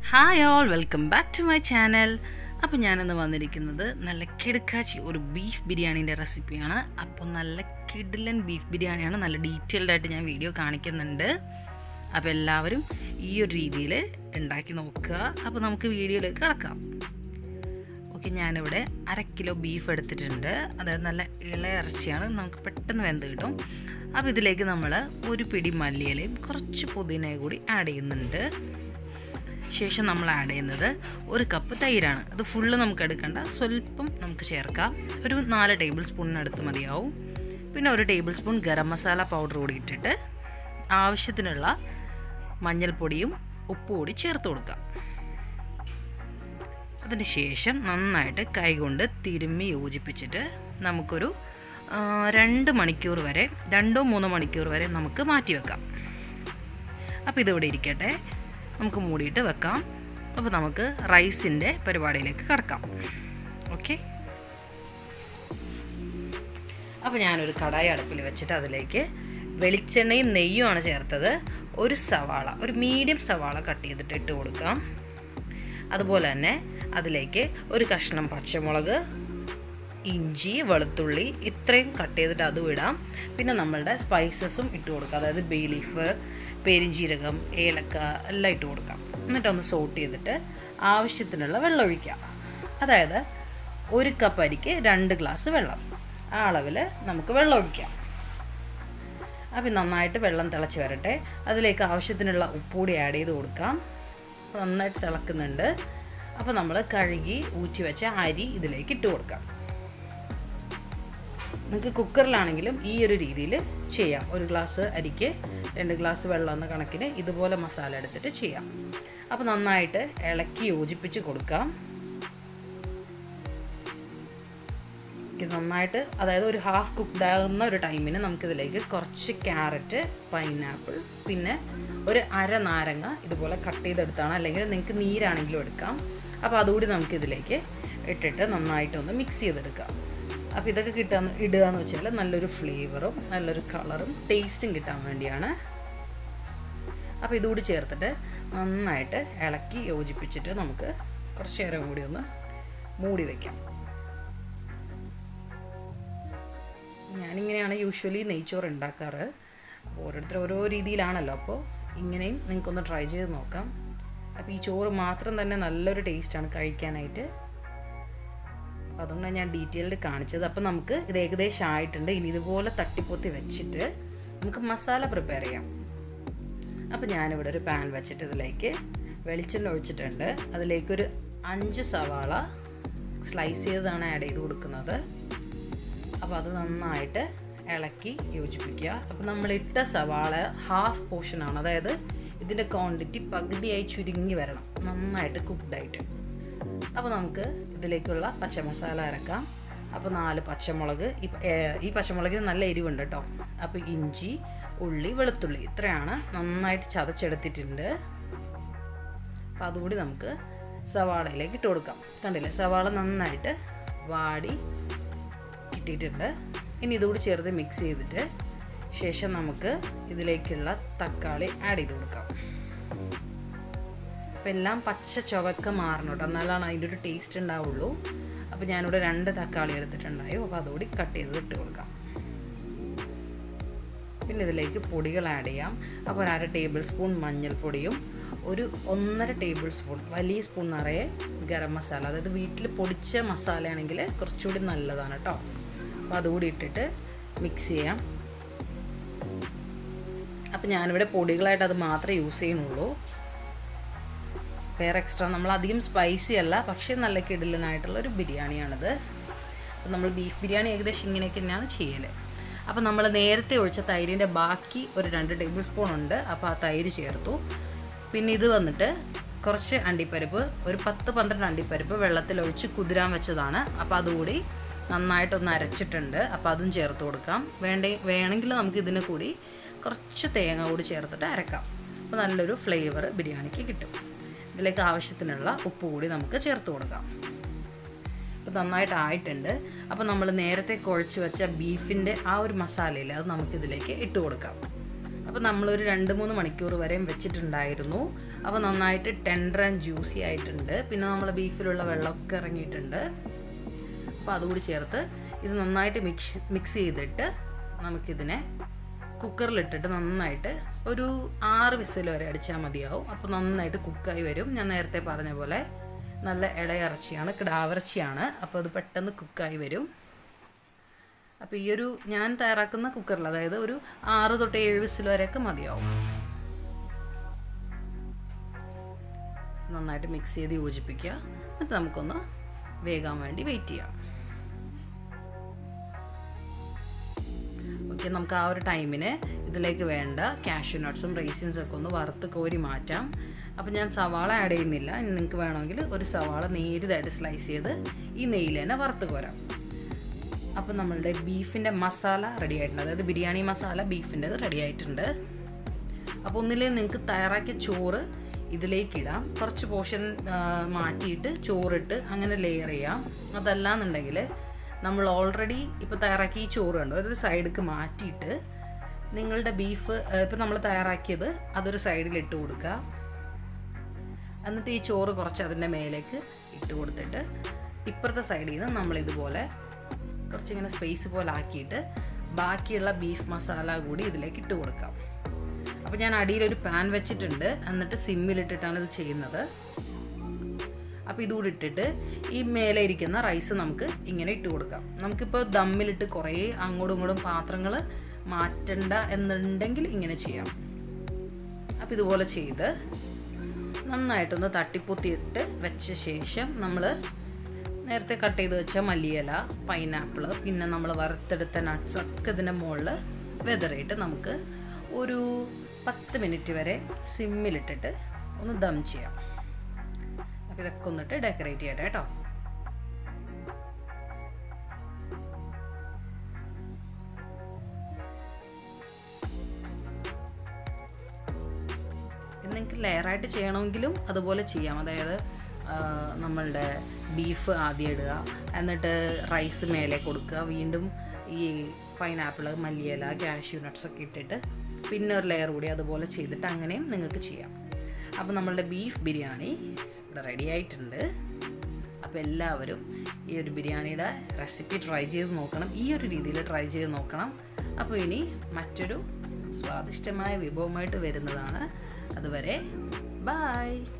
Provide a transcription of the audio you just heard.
hi all welcome back to my channel അപ്പോൾ ഞാനിന്ന് വന്നിരിക്കുന്നത് നല്ല കിടുക്കാച്ചി ഒരു ബീഫ് ബിരിയാണീൻ്റെ റെസിപ്പിയാണ് അപ്പോൾ നല്ല കിഡിലൻ ബീഫ് ബിരിയാണിയാണ് നല്ല ഡീറ്റെയിൽഡ് ആയിട്ട് ഞാൻ വീഡിയോ കാണിക്കുന്നുണ്ട് അപ്പോൾ എല്ലാവരും ഈ ഒരു രീതിയിൽ ഉണ്ടാക്കി നോക്കുക അപ്പോൾ നമുക്ക് വീഡിയോയിലേക്ക് കിടക്കാം ഓക്കെ ഞാനിവിടെ അര കിലോ ബീഫ് എടുത്തിട്ടുണ്ട് അതായത് നല്ല ഇളയ ഇറച്ചിയാണ് നമുക്ക് പെട്ടെന്ന് വെന്ത് കിട്ടും അപ്പോൾ ഇതിലേക്ക് നമ്മൾ ഒരു പിടി മല്ലിയിലയും കുറച്ച് പുതിനയും കൂടി ആഡ് ചെയ്യുന്നുണ്ട് ശേഷം നമ്മൾ ആഡ് ചെയ്യുന്നത് ഒരു കപ്പ് തൈരാണ് അത് ഫുള്ള് നമുക്ക് എടുക്കണ്ട സ്വല്പം നമുക്ക് ചേർക്കാം ഒരു നാല് ടേബിൾ സ്പൂണിനടുത്ത് മതിയാവും പിന്നെ ഒരു tablespoon garam masala powder കൂടി ഇട്ടിട്ട് ആവശ്യത്തിനുള്ള മഞ്ഞൾപ്പൊടിയും ഉപ്പ് കൂടി ചേർത്ത് കൊടുക്കാം അതിന് ശേഷം നന്നായിട്ട് കൈകൊണ്ട് തിരുമ്മി യോജിപ്പിച്ചിട്ട് നമുക്കൊരു രണ്ട് മണിക്കൂർ വരെ രണ്ടോ മൂന്നോ മണിക്കൂർ വരെ നമുക്ക് മാറ്റി വെക്കാം അപ്പോൾ ഇതിവിടെ ഇരിക്കട്ടെ നമുക്ക് മൂടിയിട്ട് വെക്കാം അപ്പോൾ നമുക്ക് റൈസിൻ്റെ പരിപാടിയിലേക്ക് കിടക്കാം ഓക്കെ അപ്പോൾ ഞാനൊരു കടായി അടുപ്പിൽ വെച്ചിട്ട് അതിലേക്ക് വെളിച്ചെണ്ണയും നെയ്യുമാണ് ചേർത്തത് ഒരു സവാള ഒരു മീഡിയം സവാള കട്ട് ചെയ്തിട്ട് ഇട്ട് കൊടുക്കാം അതുപോലെ തന്നെ അതിലേക്ക് ഒരു കഷ്ണം പച്ചമുളക് ഇഞ്ചി വെളുത്തുള്ളി ഇത്രയും കട്ട് ചെയ്തിട്ട് അതും ഇടാം പിന്നെ നമ്മളുടെ സ്പൈസസും ഇട്ട് കൊടുക്കാം അതായത് ബേ ലീഫ് പെരിഞ്ജീരകം ഏലക്ക എല്ലാം ഇട്ട് കൊടുക്കാം എന്നിട്ടൊന്ന് സോട്ട് ചെയ്തിട്ട് ആവശ്യത്തിനുള്ള വെള്ളം ഒഴിക്കാം അതായത് ഒരു കപ്പ് അരിക്ക് രണ്ട് ഗ്ലാസ് വെള്ളം ആ അളവിൽ നമുക്ക് വെള്ളം ഒഴിക്കാം അപ്പം നന്നായിട്ട് വെള്ളം തിളച്ച് വരട്ടെ അതിലേക്ക് ആവശ്യത്തിനുള്ള ഉപ്പുകൂടി ആഡ് ചെയ്ത് കൊടുക്കാം നന്നായിട്ട് തിളക്കുന്നുണ്ട് അപ്പോൾ നമ്മൾ കഴുകി ഊറ്റി വെച്ച അരി ഇതിലേക്ക് ഇട്ട് കൊടുക്കാം നിങ്ങൾക്ക് കുക്കറിലാണെങ്കിലും ഈ ഒരു രീതിയിൽ ചെയ്യാം ഒരു ഗ്ലാസ് അരിക്ക് രണ്ട് ഗ്ലാസ് വെള്ളം എന്ന കണക്കിന് ഇതുപോലെ മസാല എടുത്തിട്ട് ചെയ്യാം അപ്പോൾ നന്നായിട്ട് ഇളക്കി യോജിപ്പിച്ച് കൊടുക്കാം നന്നായിട്ട് അതായത് ഒരു ഹാഫ് കുക്ക്ഡ് ആകുന്ന ഒരു ടൈമിന് നമുക്കിതിലേക്ക് കുറച്ച് ക്യാരറ്റ് പൈനാപ്പിൾ പിന്നെ ഒരു അര നാരങ്ങ ഇതുപോലെ കട്ട് ചെയ്തെടുത്താണ് അല്ലെങ്കിൽ നിങ്ങൾക്ക് നീരാണെങ്കിലും എടുക്കാം അപ്പോൾ അതുകൂടി നമുക്കിതിലേക്ക് ഇട്ടിട്ട് നന്നായിട്ടൊന്ന് മിക്സ് ചെയ്തെടുക്കാം അപ്പോൾ ഇതൊക്കെ കിട്ടാൻ ഇടുക എന്ന് വെച്ചാൽ നല്ലൊരു ഫ്ലേവറും നല്ലൊരു കളറും ടേസ്റ്റും കിട്ടാൻ വേണ്ടിയാണ് അപ്പോൾ ഇതുകൂടി ചേർത്തിട്ട് നന്നായിട്ട് ഇളക്കി യോജിപ്പിച്ചിട്ട് നമുക്ക് കുറച്ച് നേരം കൂടി ഒന്ന് മൂടി വയ്ക്കാം ഞാനിങ്ങനെയാണ് യൂഷ്വലി നെയ്ച്ചോറ് ഉണ്ടാക്കാറ് ഓരോരുത്തർ ഓരോ രീതിയിലാണല്ലോ അപ്പോൾ ഇങ്ങനെയും നിങ്ങൾക്കൊന്ന് ട്രൈ ചെയ്ത് നോക്കാം അപ്പോൾ ഈ ചോറ് മാത്രം തന്നെ നല്ലൊരു ടേസ്റ്റാണ് കഴിക്കാനായിട്ട് അപ്പോൾ അതുകൊണ്ടാണ് ഞാൻ ഡീറ്റെയിൽഡ് കാണിച്ചത് അപ്പോൾ നമുക്ക് ഇത് ഏകദേശം ആയിട്ടുണ്ട് ഇനി ഇതുപോലെ തട്ടിപ്പൊത്തി വെച്ചിട്ട് നമുക്ക് മസാല പ്രിപ്പയർ ചെയ്യാം അപ്പോൾ ഞാനിവിടെ ഒരു പാൻ വെച്ചിട്ട് ഇതിലേക്ക് വെളിച്ചെണ്ണ ഒഴിച്ചിട്ടുണ്ട് അതിലേക്കൊരു അഞ്ച് സവാള സ്ലൈസ് ചെയ്താണ് ആഡ് ചെയ്ത് കൊടുക്കുന്നത് അപ്പോൾ അത് നന്നായിട്ട് ഇളക്കി യോജിപ്പിക്കുക അപ്പോൾ നമ്മൾ ഇട്ട സവാള ഹാഫ് പോർഷനാണ് അതായത് ഇതിൻ്റെ ക്വാണ്ടിറ്റി പകുതിയായി ചുരുങ്ങി വരണം നന്നായിട്ട് കുക്ക്ഡായിട്ട് അപ്പോൾ നമുക്ക് ഇതിലേക്കുള്ള പച്ചമസാല അരക്കാം അപ്പോൾ നാല് പച്ചമുളക് ഈ പച്ചമുളകിന് നല്ല എരിവുണ്ട് കേട്ടോ അപ്പോൾ ഇഞ്ചി ഉള്ളി വെളുത്തുള്ളി ഇത്രയാണ് നന്നായിട്ട് ചതച്ചെടുത്തിട്ടുണ്ട് അപ്പോൾ അതുകൂടി നമുക്ക് സവാളയിലേക്ക് ഇട്ട് കൊടുക്കാം കണ്ടില്ലേ സവാള നന്നായിട്ട് വാടി കിട്ടിയിട്ടുണ്ട് ഇനി ഇതുകൂടി ചേർത്ത് മിക്സ് ചെയ്തിട്ട് ശേഷം നമുക്ക് ഇതിലേക്കുള്ള തക്കാളി ആഡ് ചെയ്ത് കൊടുക്കാം അപ്പോൾ എല്ലാം പച്ച ചുവക്ക മാറണം കേട്ടോ എന്നാലാണ് അതിൻ്റെ ഒരു ടേസ്റ്റ് ഉണ്ടാവുള്ളൂ അപ്പോൾ ഞാനിവിടെ രണ്ട് തക്കാളി എടുത്തിട്ടുണ്ടായോ അപ്പോൾ അതുകൂടി കട്ട് ചെയ്ത് ഇട്ട് കൊടുക്കാം പിന്നെ ഇതിലേക്ക് പൊടികൾ ആഡ് ചെയ്യാം അപ്പോൾ ഒരു അര ടേബിൾ സ്പൂൺ മഞ്ഞൾപ്പൊടിയും ഒരു ഒന്നര ടേബിൾ സ്പൂൺ വലിയ സ്പൂൺ നിറയെ ഗരം മസാല അതായത് വീട്ടിൽ പൊടിച്ച മസാലയാണെങ്കിൽ കുറച്ചുകൂടി നല്ലതാണ് കേട്ടോ അപ്പോൾ അതുകൂടി ഇട്ടിട്ട് മിക്സ് ചെയ്യാം അപ്പോൾ ഞാനിവിടെ പൊടികളായിട്ട് അത് മാത്രമേ യൂസ് ചെയ്യുന്നുള്ളൂ വേറെ എക്സ്ട്രാ നമ്മൾ അധികം സ്പൈസി അല്ല പക്ഷേ നല്ല കിടിലനായിട്ടുള്ള ഒരു ബിരിയാണിയാണിത് അപ്പോൾ നമ്മൾ ബീഫ് ബിരിയാണി ഏകദേശം ഇങ്ങനെയൊക്കെ തന്നെയാണ് ചെയ്യൽ അപ്പോൾ നമ്മൾ നേരത്തെ ഒഴിച്ച തൈരിൻ്റെ ബാക്കി ഒരു രണ്ട് ടേബിൾ സ്പൂൺ ഉണ്ട് അപ്പോൾ ആ തൈര് ചേർത്തു പിന്നെ ഇത് വന്നിട്ട് കുറച്ച് അണ്ടിപ്പരിപ്പ് ഒരു പത്ത് പന്ത്രണ്ട് അണ്ടിപ്പരിപ്പ് വെള്ളത്തിൽ ഒഴിച്ച് കുതിരാൻ വെച്ചതാണ് അപ്പോൾ അതുകൂടി നന്നായിട്ടൊന്ന് അരച്ചിട്ടുണ്ട് അപ്പോൾ അതും ചേർത്ത് കൊടുക്കാം വേണ്ട വേണമെങ്കിൽ നമുക്ക് ഇതിന് കൂടി കുറച്ച് തേങ്ങ കൂടി ചേർത്തിട്ട് അരക്കാം അപ്പോൾ നല്ലൊരു ഫ്ലേവർ ബിരിയാണിക്ക് കിട്ടും ഇതിലേക്ക് ആവശ്യത്തിനുള്ള ഉപ്പ് കൂടി നമുക്ക് ചേർത്ത് കൊടുക്കാം അപ്പോൾ നന്നായിട്ട് ആയിട്ടുണ്ട് അപ്പോൾ നമ്മൾ നേരത്തെ കുഴച്ച് വെച്ച ബീഫിൻ്റെ ആ ഒരു മസാലയിൽ അത് നമുക്കിതിലേക്ക് ഇട്ട് കൊടുക്കാം അപ്പോൾ നമ്മളൊരു രണ്ട് മൂന്ന് മണിക്കൂർ വരെയും വെച്ചിട്ടുണ്ടായിരുന്നു അപ്പോൾ നന്നായിട്ട് ടെൻഡർ ആൻഡ് ജ്യൂസി ആയിട്ടുണ്ട് പിന്നെ നമ്മൾ ബീഫിലുള്ള വെള്ളമൊക്കെ ഇറങ്ങിയിട്ടുണ്ട് അപ്പോൾ അതുകൂടി ചേർത്ത് ഇത് നന്നായിട്ട് മിക്സ് മിക്സ് ചെയ്തിട്ട് നമുക്കിതിനെ കുക്കറിലിട്ടിട്ട് നന്നായിട്ട് ഒരു ആറ് വിസിൽ വരെ അടിച്ചാൽ മതിയാവും അപ്പോൾ നന്നായിട്ട് കുക്കായി വരും ഞാൻ നേരത്തെ പറഞ്ഞ പോലെ നല്ല ഇളയിറച്ചിയാണ് കിടാവിറച്ചിയാണ് അപ്പോൾ അത് പെട്ടെന്ന് കുക്കായി വരും അപ്പോൾ ഈ ഒരു ഞാൻ തയ്യാറാക്കുന്ന കുക്കറിൽ അതായത് ഒരു ആറ് തൊട്ട് ഏഴ് വിസിൽ വരെയൊക്കെ മതിയാവും നന്നായിട്ട് മിക്സ് ചെയ്ത് യോജിപ്പിക്കുക എന്നിട്ട് നമുക്കൊന്ന് വേകാൻ വേണ്ടി വെയിറ്റ് ചെയ്യാം ഓക്കെ നമുക്ക് ആ ഒരു ടൈമിന് ഇതിലേക്ക് വേണ്ട കാഷ്യൂ നട്ട്സും റേസിൻസും ഒക്കെ ഒന്ന് വറുത്ത് കോരി മാറ്റാം അപ്പോൾ ഞാൻ സവാള ആഡ് ചെയ്യുന്നില്ല നിങ്ങൾക്ക് വേണമെങ്കിൽ ഒരു സവാള നേരിതായിട്ട് സ്ലൈസ് ചെയ്ത് ഈ നെയ്യിൽ തന്നെ വറുത്ത് കോരാം അപ്പോൾ നമ്മളുടെ ബീഫിൻ്റെ മസാല റെഡി ആയിട്ടുണ്ട് അതായത് ബിരിയാണി മസാല ബീഫിൻ്റെത് റെഡി ആയിട്ടുണ്ട് അപ്പോൾ ഒന്നിൽ നിങ്ങൾക്ക് തയ്യാറാക്കിയ ചോറ് ഇതിലേക്ക് ഇടാം കുറച്ച് പോർഷൻ മാറ്റിയിട്ട് ചോറിട്ട് അങ്ങനെ ലെയർ ചെയ്യാം അതല്ലാന്നുണ്ടെങ്കിൽ നമ്മൾ ഓൾറെഡി ഇപ്പോൾ തയ്യാറാക്കിയ ഈ ചോറ് കണ്ടോ അതൊരു സൈഡിലേക്ക് മാറ്റിയിട്ട് നിങ്ങളുടെ ബീഫ് ഇപ്പോൾ നമ്മൾ തയ്യാറാക്കിയത് അതൊരു സൈഡിൽ ഇട്ട് കൊടുക്കുക എന്നിട്ട് ഈ ചോറ് കുറച്ച് അതിൻ്റെ മേലേക്ക് ഇട്ട് കൊടുത്തിട്ട് ഇപ്പുറത്തെ സൈഡിൽ നിന്ന് നമ്മളിതുപോലെ കുറച്ചിങ്ങനെ സ്പേസ് പോലെ ആക്കിയിട്ട് ബാക്കിയുള്ള ബീഫ് മസാല കൂടി ഇതിലേക്ക് ഇട്ട് കൊടുക്കാം അപ്പോൾ ഞാൻ അടിയിലൊരു പാൻ വെച്ചിട്ടുണ്ട് എന്നിട്ട് സിമ്മിലിട്ടിട്ടാണ് ഇത് ചെയ്യുന്നത് അപ്പോൾ ഇതുകൂടി ഇട്ടിട്ട് ഈ മേലെ ഇരിക്കുന്ന റൈസ് നമുക്ക് ഇങ്ങനെ ഇട്ട് കൊടുക്കാം നമുക്കിപ്പോൾ ദമ്മിലിട്ട് കുറേ അങ്ങോട്ടും ഇങ്ങോട്ടും പാത്രങ്ങൾ മാറ്റണ്ട എന്നുണ്ടെങ്കിൽ ഇങ്ങനെ ചെയ്യാം അപ്പോൾ ഇതുപോലെ ചെയ്ത് നന്നായിട്ടൊന്ന് തട്ടിപ്പൊത്തിയിട്ട് വെച്ച ശേഷം നമ്മൾ നേരത്തെ കട്ട് ചെയ്ത് വെച്ച മല്ലിയില പൈനാപ്പിൾ പിന്നെ നമ്മൾ വറുത്തെടുത്ത നട്ട്സ് ഒക്കെ ഇതിൻ്റെ മുകളിൽ വെതറിയിട്ട് നമുക്ക് ഒരു പത്ത് മിനിറ്റ് വരെ സിമ്മിലിട്ടിട്ട് ഒന്ന് ദം ചെയ്യാം അപ്പോൾ ഇതൊക്കെ ഒന്നിട്ട് ഡെക്കറേറ്റ് ചെയ്യട്ടെ കേട്ടോ നിങ്ങൾക്ക് ലെയറായിട്ട് ചെയ്യണമെങ്കിലും അതുപോലെ ചെയ്യാം അതായത് നമ്മളുടെ ബീഫ് ആദ്യം ഇടുക എന്നിട്ട് റൈസ് മേലെ കൊടുക്കുക വീണ്ടും ഈ പൈനാപ്പിൾ മല്ലിയില കാഷ്യൂ നട്ട്സ് ഒക്കെ ഇട്ടിട്ട് പിന്നെ ഒരു ലെയർ കൂടി അതുപോലെ ചെയ്തിട്ട് അങ്ങനെയും നിങ്ങൾക്ക് ചെയ്യാം അപ്പോൾ നമ്മളുടെ ബീഫ് ബിരിയാണി ഇവിടെ റെഡി ആയിട്ടുണ്ട് അപ്പോൾ എല്ലാവരും ഈ ഒരു ബിരിയാണിയുടെ റെസിപ്പി ട്രൈ ചെയ്ത് നോക്കണം ഈ ഒരു രീതിയിൽ ട്രൈ ചെയ്ത് നോക്കണം അപ്പോൾ ഇനി മറ്റൊരു സ്വാദിഷ്ടമായ വിഭവമായിട്ട് വരുന്നതാണ് അതുവരെ ബായ്